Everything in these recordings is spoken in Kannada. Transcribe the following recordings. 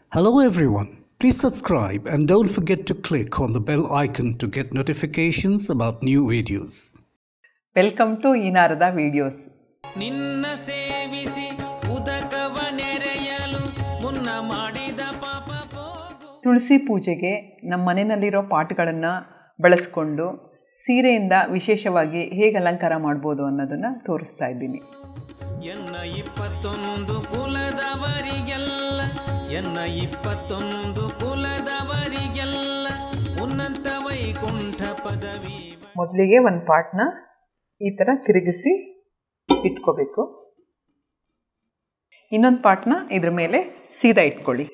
Hello everyone. Please subscribe and don't forget to click on the bell icon to get notifications about new videos. Welcome to ಈನಾರದ ವಿಡಿಯೋಸ್ ನಿನ್ನ ಸೇವಿಸಿ ಉದಕವ ನೆರೆಯಲು ಮುನ್ನ ಮಾಡಿದ ಪಾಪ ಹೋಗು ತುಳಸಿ ಪೂಜೆಗೆ ನಮ್ಮ ಮನೆಯಲ್ಲಿರೋ ಪಾಟ್ಗಳನ್ನು ಬಳಸ್ಕೊಂಡು ಸೀರೆಯಿಂದ ವಿಶೇಷವಾಗಿ ಹೇಗೆ ಅಲಂಕಾರ ಮಾಡ್ಬೋದು ಅನ್ನೋದನ್ನು ತೋರಿಸ್ತಾ ಇದ್ದೀನಿ ಎನ್ನ ಇಪ್ಪತ್ತೊಂದು ಕುಲದವರಿಗೆಲ್ಲ ಎನ್ನ ಇಪ್ಪತ್ತೊಂದು ಕುಲದವರಿಗೆಲ್ಲ ಉನ್ನತ ವೈಕುಂಠ ಪದವಿ ಮೊದಲಿಗೆ ಒಂದು ಪಾಟ್ನ ಈ ಥರ ತಿರುಗಿಸಿ ಇಟ್ಕೋಬೇಕು ಇನ್ನೊಂದು ಪಾಟ್ನ ಇದ್ರ ಮೇಲೆ ಸೀದಾ ಇಟ್ಕೊಳ್ಳಿ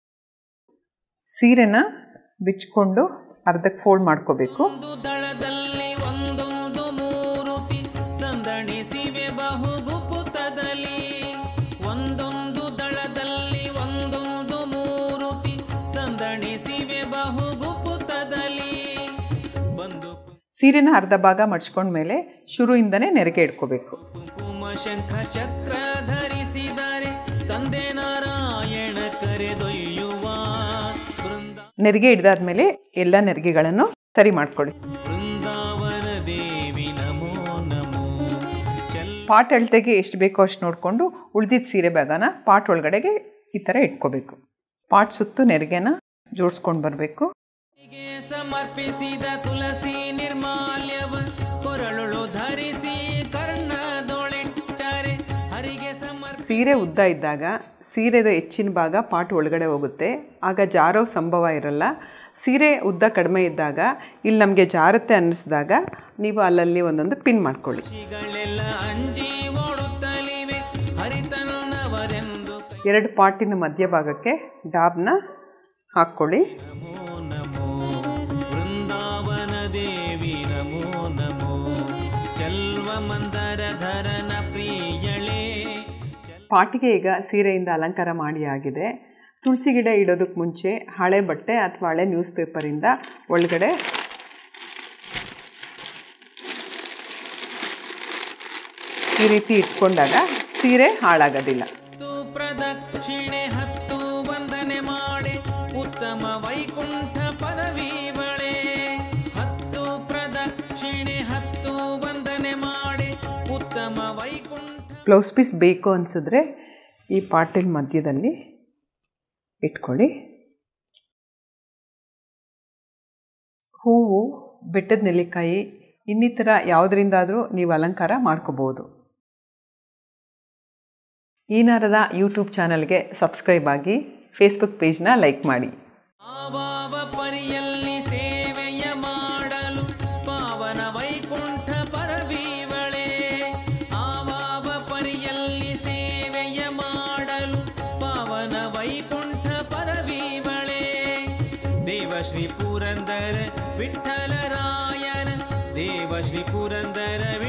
ಸೀರೆನ ಬಿಚ್ಕೊಂಡು ಅರ್ಧಕ್ಕೆ ಫೋಲ್ಡ್ ಮಾಡ್ಕೋಬೇಕು ಒಂದು ದಳದಲ್ಲಿ ಒಂದೊಂದು ಮೂರುತಿ ಸಂದಣಿಸಿವೆ ಬಹುಗುಪುತದಲ್ಲಿ ಒಂದೊಂದು ದಳದಲ್ಲಿ ಒಂದೊಂದು ಮೂರುತಿ ಸಂದಣಿಸಿವೆ ಬಹುಗುಪುತದಲ್ಲಿ ಬಂದು ಸೀರೆನ ಅರ್ಧ ಭಾಗ ಮಡ್ಚ್ಕೊಂಡ್ಮೇಲೆ ಶುರುವಿಂದನೇ ನೆರಿಗೆ ಇಟ್ಕೋಬೇಕು ಕುಂಕುಮ ಶಂಖ ಚಕ್ರ ಧರಿಸಿದರೆ ತಂದೆ ನಾರಾಯಣ ಕರೆದೊಯ್ಯುವ ಬೃಂದ ನೆರಿಗೆ ಹಿಡ್ದಾದ್ಮೇಲೆ ಎಲ್ಲ ನೆರಿಗೆಗಳನ್ನು ಸರಿ ಮಾಡ್ಕೊಳ್ಳಿ ಬೃಂದಾವನ ದೇವಿ ನಮೋ ನಮೋ ಚಲ್ ಪಾಟ್ ಅಳತೆಗೆ ಎಷ್ಟು ಬೇಕೋ ಅಷ್ಟು ನೋಡಿಕೊಂಡು ಉಳಿದಿದ್ದ ಸೀರೆ ಭಾಗನ ಪಾಟ್ ಒಳಗಡೆಗೆ ಈ ಥರ ಇಟ್ಕೋಬೇಕು ಪಾಟ್ ಸುತ್ತು ನೆರಿಗೆನ ಜೋಡಿಸ್ಕೊಂಡು ಬರಬೇಕು ಗೆ ಸಮರ್ಪಿಸಿದ ತುಳಸಿ ನಿರ್ಮಾಲ್ಯವ ಕೊರಳುಳು ಧರಿಸಿ ಕರ್ಣದೊಳಿಟ್ಟರೆ ಹರಿಗೆ ಸಮರ್ಪ ಸೀರೆ ಉದ್ದ ಇದ್ದಾಗ ಸೀರೆದ ಹೆಚ್ಚಿನ ಭಾಗ ಪಾಟ್ ಒಳಗಡೆ ಹೋಗುತ್ತೆ ಆಗ ಜಾರೋ ಸಂಭವ ಇರಲ್ಲ ಸೀರೆ ಉದ್ದ ಕಡಿಮೆ ಇದ್ದಾಗ ಇಲ್ಲಿ ನಮಗೆ ಜಾರುತ್ತೆ ಅನ್ನಿಸಿದಾಗ ನೀವು ಅಲ್ಲಲ್ಲಿ ಒಂದೊಂದು ಪಿನ್ ಮಾಡ್ಕೊಳ್ಳಿ ಋಷಿಗಳೆಲ್ಲ ಅಂಜಿ ಓಡುತ್ತಲಿವೆ ಹರಿತನ್ನವರೆಂದು ಕೈ ಎರಡು ಪಾಟಿನ ಮಧ್ಯಭಾಗಕ್ಕೆ ಡಾಬ್ನ ಹಾಕ್ಕೊಳ್ಳಿ ನಮೋ ನಮೋ ಬೃಂದಾವನ ದೇವಿ ನಮೋ ನಮೋ ಚಲ್ವ ಮಂದರ ಧರನ ಪ್ರಿಯಳೇ ಚಲ್ ಪಾಟಿಗೆ ಈಗ ಸೀರೆಯಿಂದ ಅಲಂಕಾರ ಮಾಡಿ ಆಗಿದೆ ತುಳಸಿ ಗಿಡ ಇಡೋದಕ್ಕೆ ಮುಂಚೆ ಹಳೆ ಬಟ್ಟೆ ಅಥವಾ ಹಳೆ ನ್ಯೂಸ್ ಪೇಪರಿಂದ ಒಳಗಡೆ ಈ ರೀತಿ ಇಟ್ಕೊಂಡಾಗ ಸೀರೆ ಹಾಳಾಗೋದಿಲ್ಲ ಹತ್ತು ಪ್ರದಕ್ಷಿಣೆ ಹತ್ತು ವಂದನೆ ಮಾಡಿ ಉತ್ತಮ ವೈಕುಂಠ ಪದವಿ ಬಳೆ ಹತ್ತು ಪ್ರದಕ್ಷಿಣೆ ಹತ್ತು ವಂದನೆ ಮಾಡಿ ಉತ್ತಮ ವೈಕುಂಠ ಬ್ಲೌಸ್ ಪೀಸ್ ಬೇಕು ಅನಿಸಿದ್ರೆ ಈ ಪಾಟಿನ ಮಧ್ಯದಲ್ಲಿ ಇಟ್ಕೊಳ್ಳಿ ಹೂವು ಬೆಟ್ಟದ ನೆಲ್ಲಿಕಾಯಿ ಇನ್ನಿತರ ಯಾವುದರಿಂದಾದರೂ ನೀವು ಅಲಂಕಾರ ಮಾಡ್ಕೋಬೋದು ಈ ನಾರದ ಯೂಟ್ಯೂಬ್ ಚಾನಲ್ಗೆ ಸಬ್ಸ್ಕ್ರೈಬ್ ಆಗಿ ಫೇಸ್ಬುಕ್ ಪೇಜ್ನ ಲೈಕ್ ಮಾಡಿ ಆವಾವ ಪರಿಯಲ್ಲಿ ಸೇವೆಯ ಮಾಡಲು ಪಾವನ ವೈಕುಂಠ ಪರವೀವಳೆ ಆವಾವ ಪರಿಯಲ್ಲಿ ಸೇವೆಯ ಮಾಡಲು ಪಾವನ ವೈಕುಂಠ ಪರವೀವಳೆ ದೇವಶ್ರೀ ಪುರಂದರ ವಿಠ್ಠಲರಾಯನ ದೇವಶ್ರೀ ಪುರಂದರ